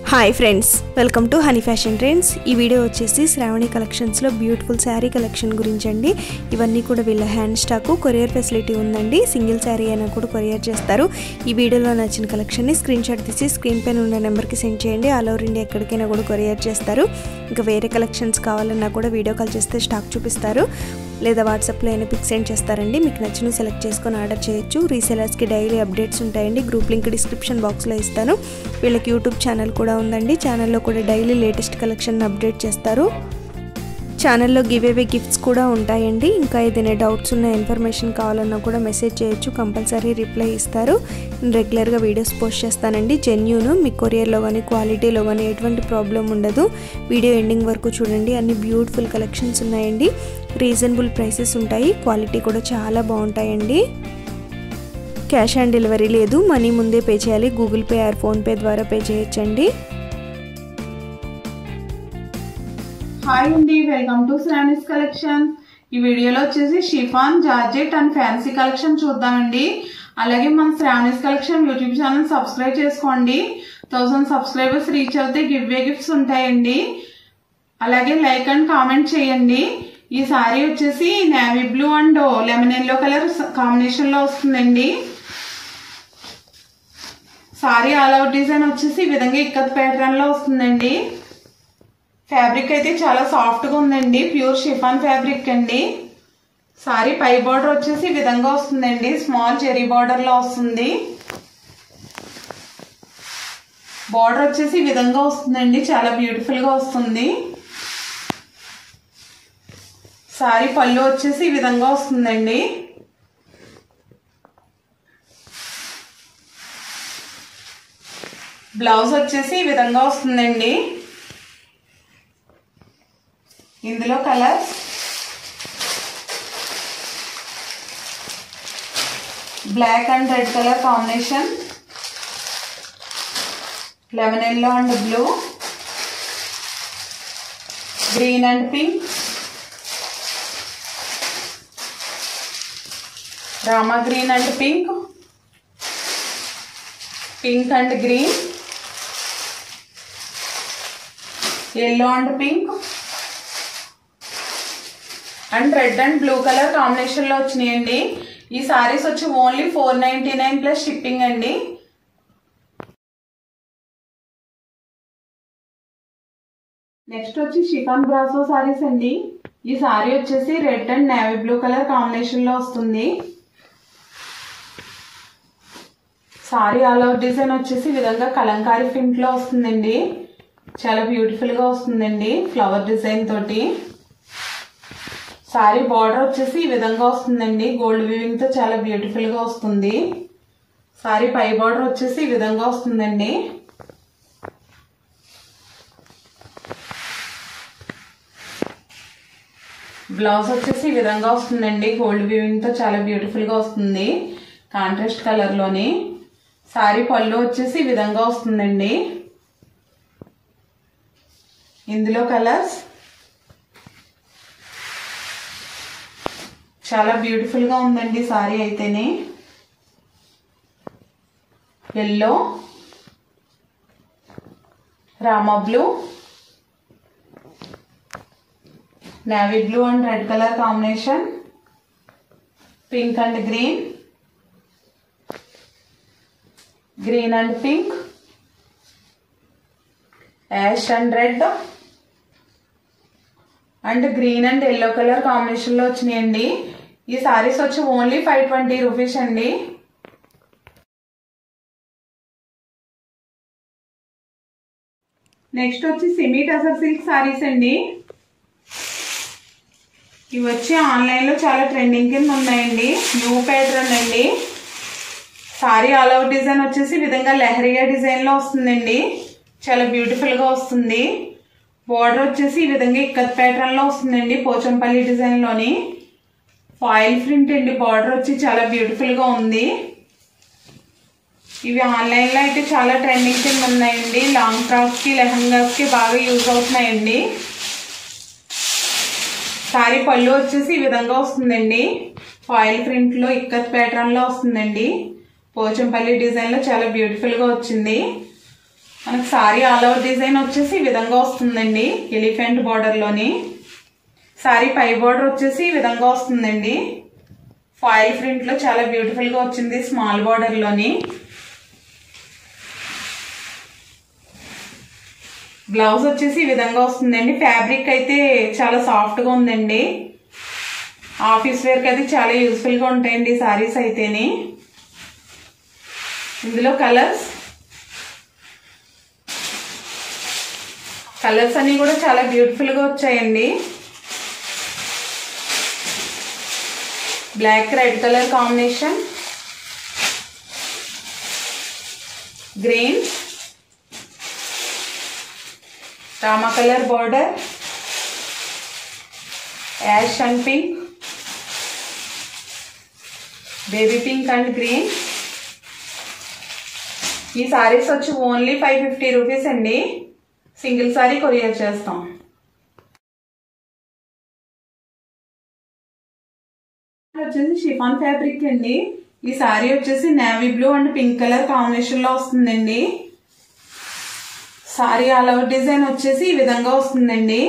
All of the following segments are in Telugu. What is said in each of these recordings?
hi friends welcome to Honey Fashion Trends ఈ వీడియో వచ్చేసి శ్రావణి కలెక్షన్స్లో బ్యూటిఫుల్ శారీ కలెక్షన్ గురించి అండి ఇవన్నీ కూడా వీళ్ళ హ్యాండ్ స్టాక్ కొరియర్ ఫెసిలిటీ ఉందండి సింగిల్ శారీ అయినా కూడా కొరియర్ చేస్తారు ఈ వీడియోలో నచ్చిన కలెక్షన్ని స్క్రీన్ షాట్ తీసి స్క్రీన్ పైన ఉన్న నెంబర్కి సెండ్ చేయండి ఆల్ ఓవర్ ఇండియా ఎక్కడికైనా కూడా కొరియర్ చేస్తారు ఇంకా వేరే కలెక్షన్స్ కావాలన్నా కూడా వీడియో కాల్ చేస్తే స్టాక్ చూపిస్తారు లేదా వాట్సాప్లో అయినా పిక్ సెండ్ చేస్తారండి మీకు నచ్చిన సెలెక్ట్ చేసుకొని ఆర్డర్ చేయొచ్చు రీసెలర్స్కి డైలీ అప్డేట్స్ ఉంటాయండి గ్రూప్ లింక్ డిస్క్రిప్షన్ బాక్స్లో ఇస్తాను వీళ్ళకి యూట్యూబ్ ఛానల్ కూడా ఉందండి ఛానల్లో కూడా డైలీ లేటెస్ట్ కలెక్షన్ అప్డేట్ చేస్తారు ఛానల్లో గివ్ అవే గిఫ్ట్స్ కూడా ఉంటాయండి ఇంకా ఏదైనా డౌట్స్ ఉన్న ఇన్ఫర్మేషన్ కావాలన్నా కూడా మెసేజ్ చేయొచ్చు కంపల్సరీ రిప్లై ఇస్తారు నేను రెగ్యులర్గా వీడియోస్ పోస్ట్ చేస్తానండి జెన్యూను మీ కొరియర్లో కానీ క్వాలిటీలో కానీ ఎటువంటి ప్రాబ్లం ఉండదు వీడియో ఎండింగ్ వరకు చూడండి అన్ని బ్యూటిఫుల్ కలెక్షన్స్ ఉన్నాయండి రీజనబుల్ ప్రైసెస్ ఉంటాయి క్వాలిటీ కూడా చాలా బాగుంటాయండి క్యాష్ ఆన్ డెలివరీ లేదు మనీ ముందే పే చేయాలి గూగుల్ పే ఆర్ ఫోన్పే ద్వారా పే చేయొచ్చండి హాయ్ అండి వెల్కమ్ టు శ్రానిస్ కలెక్షన్ ఈ వీడియోలో వచ్చేసి chiffon georgette and fancy collection చూద్దామండి అలాగే మన Sravani's collection YouTube channel subscribe చేసుకోండి థౌసండ్ సబ్స్క్రైబర్స్ రీచ్ అవుతే గివ్ వే గిఫ్ట్స్ ఉంటాయండి అలాగే లైక్ అండ్ కామెంట్ చేయండి ఈ సారీ వచ్చేసి navy blue and lemon yellow colour combination లో వస్తుందండి సారీ ఆల్ అవుట్ డిజైన్ వచ్చేసి ఈ విధంగా ఇక్కత్ ప్యాటర్న్ లో వస్తుందండి ఫ్యాబ్రిక్ అయితే చాలా సాఫ్ట్ గా ఉందండి ప్యూర్ షిఫాన్ ఫ్యాబ్రిక్ అండి సారీ పై బార్డర్ వచ్చేసి ఈ విధంగా వస్తుందండి స్మాల్ చెరీ బార్డర్ లో వస్తుంది బార్డర్ వచ్చేసి ఈ విధంగా వస్తుందండి చాలా బ్యూటిఫుల్ గా వస్తుంది సారీ పళ్ళు వచ్చేసి ఈ విధంగా వస్తుందండి బ్లౌజ్ వచ్చేసి ఈ విధంగా వస్తుందండి ఇందులో colours black and red colour combination lemon yellow and blue green and pink Rama green and pink pink and green yellow and pink and red and blue colour combination లో వచ్చినాయండి ఈ సారీస్ వచ్చి only four ninety nine plus shipping అండి నెక్స్ట్ వచ్చి షిఫాన్ బ్రాసో సారీస్ అండి ఈ సారీ వచ్చేసి red and navy blue colour combination లో వస్తుంది సారీ ఆల్ అవుట్ డిజైన్ వచ్చేసి ఈ విధంగా కలంకారీ ప్రింట్ లో వస్తుందండి చాలా బ్యూటిఫుల్ గా వస్తుందండి ఫ్లవర్ డిజైన్ తోటి సారీ బార్డర్ వచ్చేసి ఈ విధంగా వస్తుందండి గోల్డ్ వీవింగ్ తో చాలా బ్యూటిఫుల్ గా వస్తుంది సారీ పై బార్డర్ వచ్చేసి ఈ విధంగా వస్తుందండి బ్లౌజ్ వచ్చేసి ఈ విధంగా వస్తుందండి గోల్డ్ వీవింగ్ తో చాలా బ్యూటిఫుల్ గా వస్తుంది కాంట్రాస్ట్ కలర్ లోని సారీ పళ్ళు వచ్చేసి ఈ విధంగా వస్తుందండి ఇందులో కలర్స్ చాలా బ్యూటిఫుల్ గా ఉందండి సారీ అయితేనే yellow Rama blue navy blue and red colour combination pink and green green and pink ash and red and green and yellow colour combination లో వచ్చినాయండి ఈ సారీస్ వచ్చి ఓన్లీ ఫైవ్ ట్వంటీ రూపీస్ అండి నెక్స్ట్ వచ్చి సెమీ టసర్ సిల్క్ సారీస్ అండి ఇవి వచ్చి ఆన్లైన్ లో చాలా ట్రెండింగ్ కింద ఉన్నాయండి న్యూ ప్యాటర్న్ అండి సారీ ఆల్ అవుట్ డిజైన్ వచ్చేసి ఈ విధంగా లెహరియా డిజైన్ లో వస్తుందండి చాలా బ్యూటిఫుల్ గా వస్తుంది బార్డర్ వచ్చేసి ఈ విధంగా ఇక్కత్ ప్యాటర్న్ లో వస్తుందండి పోచంపల్లి డిజైన్ లోని ఫాయిల్ ప్రింట్ అండి బార్డర్ వచ్చి చాలా బ్యూటిఫుల్ గా ఉంది ఇవి ఆన్లైన్ లో అయితే చాలా ట్రెండింగ్ కింద ఉన్నాయండి లాంగ్ ఫ్రాక్స్ కి లెహంగాస్ కి బాగా యూజ్ అవుతున్నాయండి సారీ పళ్ళు వచ్చేసి ఈ విధంగా వస్తుందండి ఫాయిల్ ప్రింట్ లో ఇక్కత్ ప్యాటర్న్ లో వస్తుందండి పోచంపల్లి డిజైన్ లో చాలా బ్యూటిఫుల్ గా వచ్చింది మనకు సారీ ఆల్ ఓవర్ డిజైన్ వచ్చేసి ఈ విధంగా వస్తుందండి ఎలిఫెంట్ బార్డర్లోని సారీ పై బార్డర్ వచ్చేసి ఈ విధంగా వస్తుందండి ఫాయిల్ ప్రింట్లో చాలా బ్యూటిఫుల్గా వచ్చింది స్మాల్ బార్డర్లోని బ్లౌజ్ వచ్చేసి ఈ విధంగా వస్తుందండి ఫ్యాబ్రిక్ అయితే చాలా సాఫ్ట్గా ఉందండి ఆఫీస్ వేర్కి అయితే చాలా యూస్ఫుల్గా ఉంటాయండి సారీస్ అయితేని ఇందులో కలర్స్ కలర్స్ అన్ని కూడా చాలా బ్యూటిఫుల్గా వచ్చాయండి black red colour combination green Rama colour border ash and pink baby pink and green ఈ సారీస్ వచ్చి ఓన్లీ ఫైవ్ ఫిఫ్టీ రూపీస్ అండి సింగిల్ సారీ కొరియర్ చేస్తాం వచ్చేసి షిఫాన్ ఫ్యాబ్రిక్ అండి ఈ సారీ వచ్చేసి navy blue and pink colour combination లో వస్తుందండి సారీ ఆల్ ఓవర్ డిజైన్ వచ్చేసి ఈ విధంగా వస్తుందండి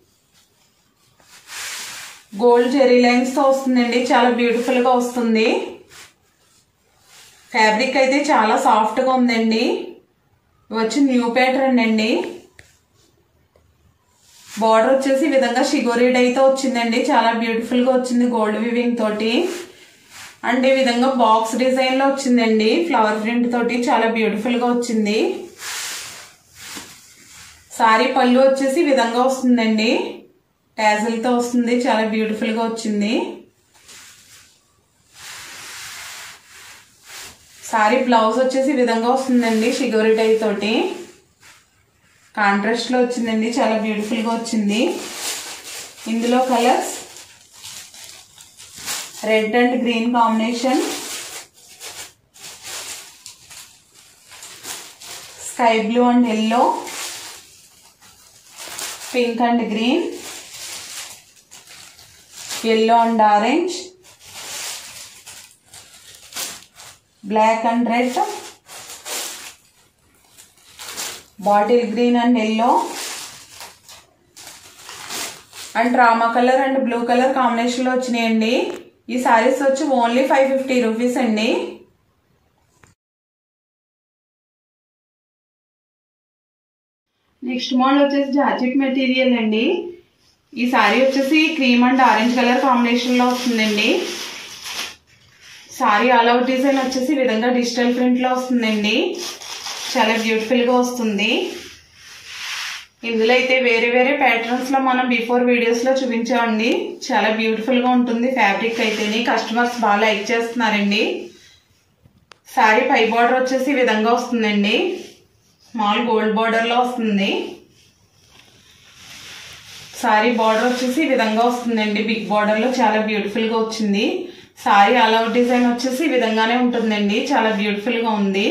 గోల్డ్ జెరీ లైన్స్ తో వస్తుందండి చాలా బ్యూటిఫుల్ గా వస్తుంది ఫ్యాబ్రిక్ అయితే చాలా సాఫ్ట్ గా ఉందండి ఇవి వచ్చి న్యూ ప్యాటర్న్ అండి బార్డర్ వచ్చేసి ఈ విధంగా షిగోరీడ్ అయితే వచ్చిందండి చాలా బ్యూటిఫుల్ గా వచ్చింది గోల్డ్ వివింగ్ తోటి అండ్ ఈ విధంగా బాక్స్ డిజైన్ లో వచ్చిందండి ఫ్లవర్ ప్రింట్ తోటి చాలా బ్యూటిఫుల్ గా వచ్చింది సారీ పళ్ళు వచ్చేసి ఈ విధంగా వస్తుందండి టాజిల్ తో వస్తుంది చాలా బ్యూటిఫుల్ గా వచ్చింది సారీ బ్లౌజ్ వచ్చేసి ఈ విధంగా వస్తుందండి షిగోరి టై తోటి కాంట్రాస్ట్ లో వచ్చిందండి చాలా బ్యూటిఫుల్ గా వచ్చింది ఇందులో colours red and green combination sky blue and yellow pink and green yellow and orange black and red bottle green and yellow and Rama colour and blue colour combination లో వచ్చినాయండి ఈ సారీస్ వచ్చి ఓన్లీ ఫైవ్ ఫిఫ్టీ రూపీస్ అండి నెక్స్ట్ మోడల్ వచ్చేసి జార్జెట్ మెటీరియల్ అండి ఈ సారీ వచ్చేసి cream and orange colour combination లో వస్తుందండి సారీ ఆల్ అవుట్ డిజైన్ వచ్చేసి ఈ విధంగా డిజిటల్ ప్రింట్ లో వస్తుందండి చాలా బ్యూటిఫుల్ గా వస్తుంది ఇందులో అయితే వేరే వేరే ప్యాటర్న్స్ లో మనం బిఫోర్ వీడియోస్ లో చూపించామండి చాలా బ్యూటిఫుల్ గా ఉంటుంది ఫ్యాబ్రిక్ అయితేని కస్టమర్స్ బాగా లైక్ చేస్తున్నారండి సారీ పై బార్డర్ వచ్చేసి ఈ విధంగా వస్తుందండి స్మాల్ గోల్డ్ బార్డర్ లో వస్తుంది సారీ బార్డర్ వచ్చేసి ఈ విధంగా వస్తుందండి బిగ్ బార్డర్ లో చాలా బ్యూటిఫుల్ గా వచ్చింది సారీ ఆల్ అవుట్ డిజైన్ వచ్చేసి ఈ విధంగానే ఉంటుందండి చాలా బ్యూటిఫుల్ గా ఉంది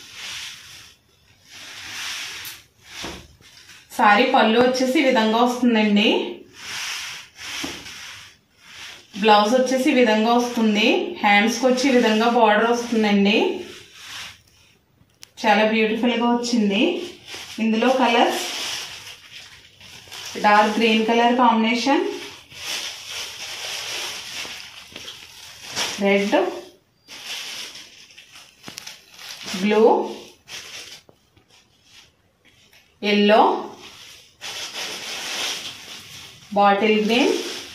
సారీ పళ్ళు వచ్చేసి ఈ విధంగా వస్తుందండి బ్లౌజ్ వచ్చేసి ఈ విధంగా వస్తుంది హ్యాండ్స్కి వచ్చి ఈ విధంగా బార్డర్ వస్తుందండి చాలా బ్యూటిఫుల్ గా వచ్చింది ఇందులో colours dark green colour combination red blue yellow bottle green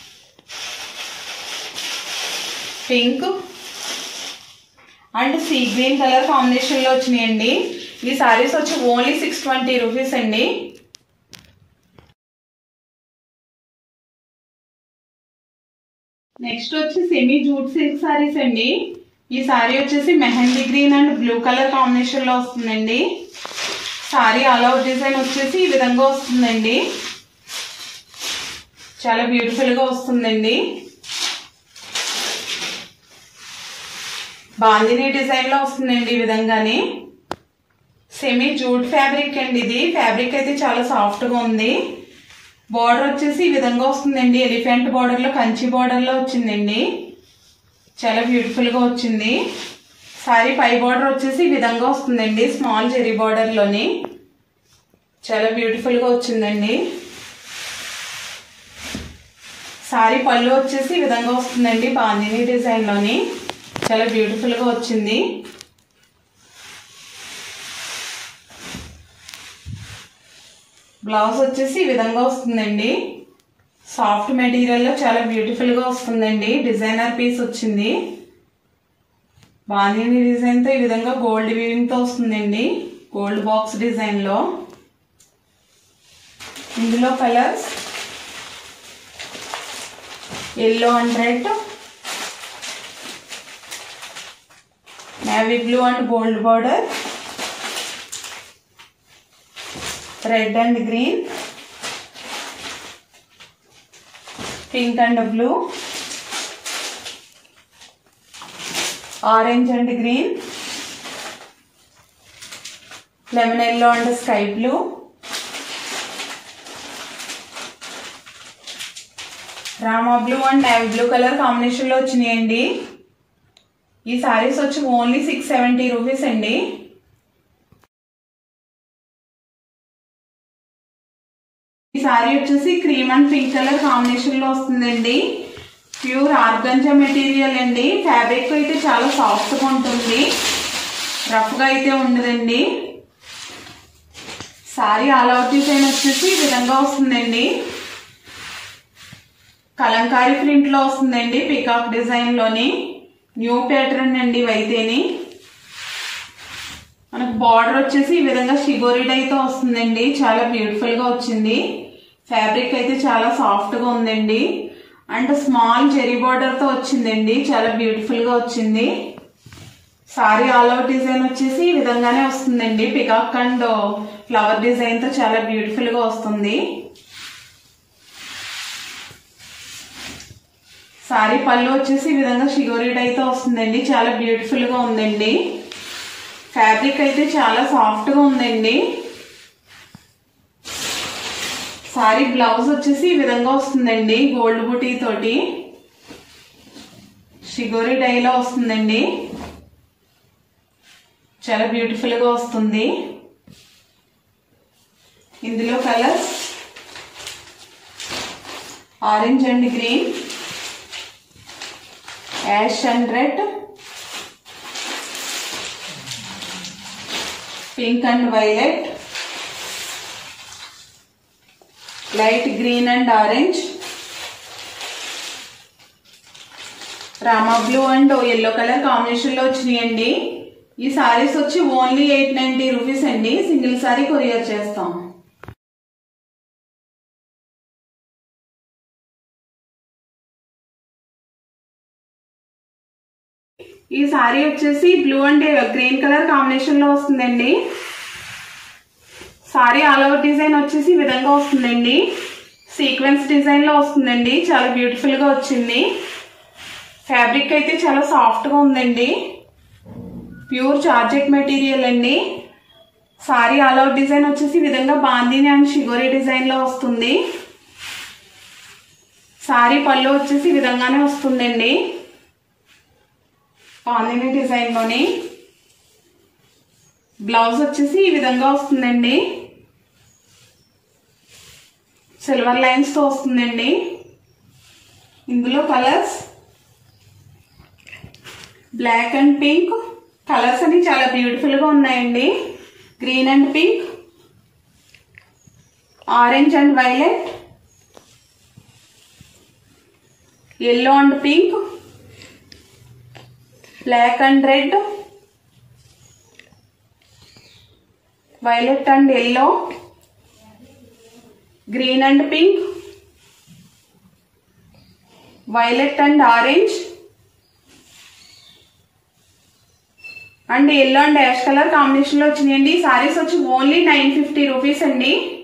pink and sea green colour combination లో వచ్చినాయండి ఈ సారీస్ వచ్చి ఓన్లీ సిక్స్ ట్వంటీ రూపీస్ అండి నెక్స్ట్ వచ్చి సెమీ జూట్ సిల్క్ సారీస్ అండి ఈ సారీ వచ్చేసి mehndi green and blue colour combination లో వస్తుందండి సారీ ఆల్ అవుట్ డిజైన్ వచ్చేసి ఈ విధంగా వస్తుందండి చాలా బ్యూటిఫుల్ గా వస్తుందండి బాందిని డిజైన్ లో వస్తుందండి ఈ విధంగానే సెమీ జూట్ ఫ్యాబ్రిక్ అండి ఇది ఫ్యాబ్రిక్ అయితే చాలా సాఫ్ట్ గా ఉంది బార్డర్ వచ్చేసి ఈ విధంగా వస్తుందండి ఎలిఫెంట్ బార్డర్ లో కంచి బార్డర్ లో వచ్చిందండి చాలా బ్యూటిఫుల్ గా వచ్చింది సారీ పై బార్డర్ వచ్చేసి ఈ విధంగా వస్తుందండి స్మాల్ జెరీ బార్డర్ లోని చాలా బ్యూటిఫుల్ గా వచ్చిందండి సారీ పళ్ళు వచ్చేసి ఈ విధంగా వస్తుందండి బాందిని డిజైన్ లోని చాలా బ్యూటిఫుల్ గా వచ్చింది బ్లౌజ్ వచ్చేసి ఈ విధంగా వస్తుందండి సాఫ్ట్ మెటీరియల్ లో చాలా బ్యూటిఫుల్ గా వస్తుందండి డిజైనర్ పీస్ వచ్చింది బాందిని డిజైన్ తో ఈ విధంగా గోల్డ్ వీవింగ్ తో వస్తుందండి గోల్డ్ బాక్స్ డిజైన్ లో ఇందులో colours yellow and red navy blue and gold border red and green pink and blue orange and green lemon yellow and sky blue Rama blue and navy blue colour combination లో వచ్చినాయండి ఈ సారీస్ వచ్చి ఓన్లీ సిక్స్ సెవెంటీ రూపీస్ అండి ఈ సారీ వచ్చేసి cream and pink colour combination లో వస్తుందండి ప్యూర్ ఆర్గంజా మెటీరియల్ అండి ఫ్యాబ్రిక్ అయితే చాలా సాఫ్ట్ గా ఉంటుంది రఫ్ గా అయితే ఉండదండి సారీ ఆల్ అవుట్ డిజైన్ వచ్చేసి ఈ విధంగా వస్తుందండి కలంకారీ ప్రింట్ లో వస్తుందండి పికాక్ డిజైన్ లోని న్యూ ప్యాటర్న్ అండి ఇవైతేని మనకు బార్డర్ వచ్చేసి ఈ విధంగా షిగోరిడ్ అయితే వస్తుందండి చాలా బ్యూటిఫుల్ గా వచ్చింది ఫ్యాబ్రిక్ అయితే చాలా సాఫ్ట్ గా ఉందండి అండ్ స్మాల్ జెరీ బార్డర్ తో వచ్చిందండి చాలా బ్యూటిఫుల్ గా వచ్చింది సారీ ఆల్ అవుట్ డిజైన్ వచ్చేసి ఈ విధంగానే వస్తుందండి పికాక్ అండ్ ఫ్లవర్ డిజైన్ తో చాలా బ్యూటిఫుల్ గా వస్తుంది సారీ పళ్ళు వచ్చేసి ఈ విధంగా షిగోరీడ్ అయితే వస్తుందండి చాలా బ్యూటిఫుల్ గా ఉందండి ఫ్యాబ్రిక్ అయితే చాలా సాఫ్ట్ గా ఉందండి సారీ బ్లౌజ్ వచ్చేసి ఈ విధంగా వస్తుందండి గోల్డ్ బుటీ తోటి షిగోరి డైలో వస్తుందండి చాలా బ్యూటిఫుల్ గా వస్తుంది ఇందులో colours orange and green ash and red pink and violet light green and orange Rama blue and yellow colour combination లో వచ్చినాయండి ఈ సారీస్ వచ్చి ఓన్లీ ఎయిట్ నైన్టీ రూపీస్ అండి సింగిల్ సారీ కొరియర్ చేస్తాం ఈ సారీ వచ్చేసి blue and green colour combination లో వస్తుందండి సారీ ఆల్ ఓవర్ డిజైన్ వచ్చేసి ఈ విధంగా వస్తుందండి సీక్వెన్స్ డిజైన్ లో వస్తుందండి చాలా బ్యూటిఫుల్ గా వచ్చింది ఫ్యాబ్రిక్ అయితే చాలా సాఫ్ట్ గా ఉందండి ప్యూర్ చార్జెట్ మెటీరియల్ అండి సారీ ఆల్ అవుట్ డిజైన్ వచ్చేసి ఈ విధంగా బాందీని అండ్ షిగోరి డిజైన్ లో వస్తుంది సారీ పళ్ళు వచ్చేసి ఈ విధంగానే వస్తుందండి బాందిని డిజైన్ లోని బ్లౌజ్ వచ్చేసి ఈ విధంగా వస్తుందండి సిల్వర్ లైన్స్ తో వస్తుందండి ఇందులో colours black and pink colours అన్ని చాలా బ్యూటిఫుల్ గా ఉన్నాయండి green and pink orange and violet yellow and pink black and red violet and yellow green and pink violet and orange and yellow and ash colour combination లో వచ్చినాయండి ఈ సారీస్ వచ్చి ఓన్లీ నైన్ ఫిఫ్టీ రూపీస్ అండి